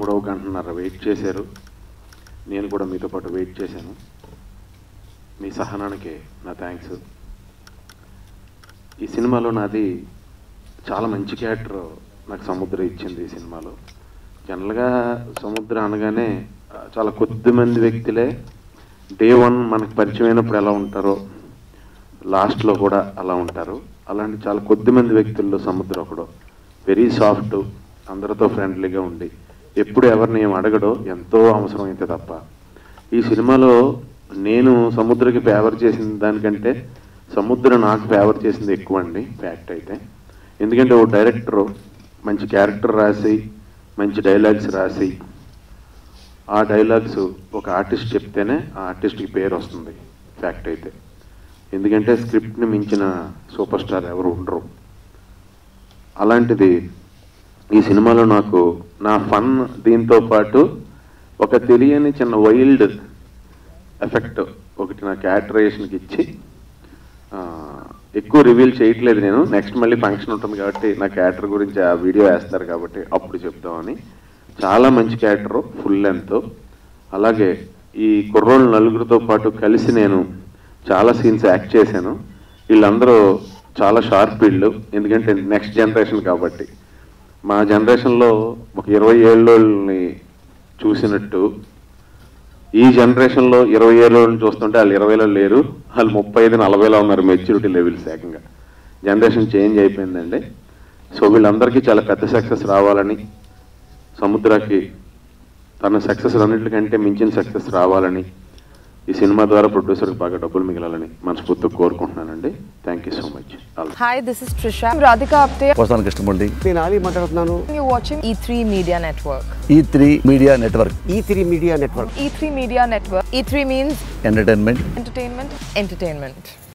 కూడా ఒక గంటన్నర వెయిట్ చేశారు నేను కూడా మీతో పాటు వెయిట్ చేశాను మీ సహనానికి నా థ్యాంక్స్ ఈ సినిమాలో నాది చాలా మంచి క్యారెక్టర్ నాకు సముద్ర ఇచ్చింది ఈ సినిమాలో జనరల్గా సముద్ర అనగానే ఆ, చాలా కొద్ది మంది వ్యక్తులే డే వన్ మనకు పరిచయం అయినప్పుడు ఎలా ఉంటారో లాస్ట్లో కూడా అలా ఉంటారు అలాంటి చాలా కొద్ది మంది వ్యక్తుల్లో సముద్రం ఒకడు వెరీ సాఫ్ట్ అందరితో ఫ్రెండ్లీగా ఉండి ఎప్పుడు ఎవరిని ఏం అడగడో ఎంతో అవసరం అయితే తప్ప ఈ సినిమాలో నేను సముద్రకి ఫేవర్ చేసిన దానికంటే సముద్రం నాకు ఫేవర్ చేసింది ఎక్కువ అండి ఫ్యాక్ట్ అయితే ఎందుకంటే ఓ డైరెక్టర్ మంచి క్యారెక్టర్ రాసి మంచి డైలాగ్స్ రాసి ఆ డైలాగ్స్ ఒక ఆర్టిస్ట్ చెప్తేనే ఆ ఆర్టిస్ట్కి పేరు వస్తుంది ఫ్యాక్ట్ అయితే ఎందుకంటే స్క్రిప్ట్ని మించిన సూపర్ స్టార్ ఎవరు ఉండరు అలాంటిది ఈ సినిమాలో నాకు నా ఫన్ దీంతో పాటు ఒక తెలియని చిన్న వైల్డ్ ఎఫెక్ట్ ఒకటి నా క్యారెక్టరైజేషన్కి ఇచ్చి ఆ, ఎక్కువ రివీల్ చేయట్లేదు నేను నెక్స్ట్ మళ్ళీ ఫంక్షన్ ఉంటుంది కాబట్టి నా క్యారెక్టర్ గురించి ఆ వీడియో వేస్తారు కాబట్టి అప్పుడు చెప్దామని చాలా మంచి క్యారెక్టర్ ఫుల్ లెంత్ అలాగే ఈ కుర్రోళ్ళు నలుగురితో పాటు కలిసి నేను చాలా సీన్స్ యాక్ట్ చేశాను వీళ్ళందరూ చాలా షార్ప్ వీళ్ళు ఎందుకంటే నెక్స్ట్ జనరేషన్ కాబట్టి మా జనరేషన్లో ఒక ఇరవై ఏళ్ళని చూసినట్టు ఈ జనరేషన్లో ఇరవై ఏళ్ళని చూస్తుంటే వాళ్ళు ఇరవైలో లేరు వాళ్ళు ముప్పై ఐదు నలభైలో ఉన్నారు మెచ్యూరిటీ లెవెల్స్ ఏకంగా జనరేషన్ చేంజ్ అయిపోయిందండి సో వీళ్ళందరికీ చాలా పెద్ద సక్సెస్ రావాలని సముద్రకి తన సక్సెస్ అన్నింటికంటే మించిన సక్సెస్ రావాలని ఈ సినిమా ద్వారా ప్రొడ్యూసర్కి బాగా డబ్బులు మిగలాలని మనస్ఫూర్తిగా కోరుకుంటున్నానండి thank you so much Hi, this is Trisha. I'm Radhika Apte. వస్తాను కృష్ణమూర్తి నేను ఆలీ మాట్లాడుతున్నాను You're watching E3 Media Network. E three media network E three media network E3 Media Network. E3 means entertainment entertainment, entertainment.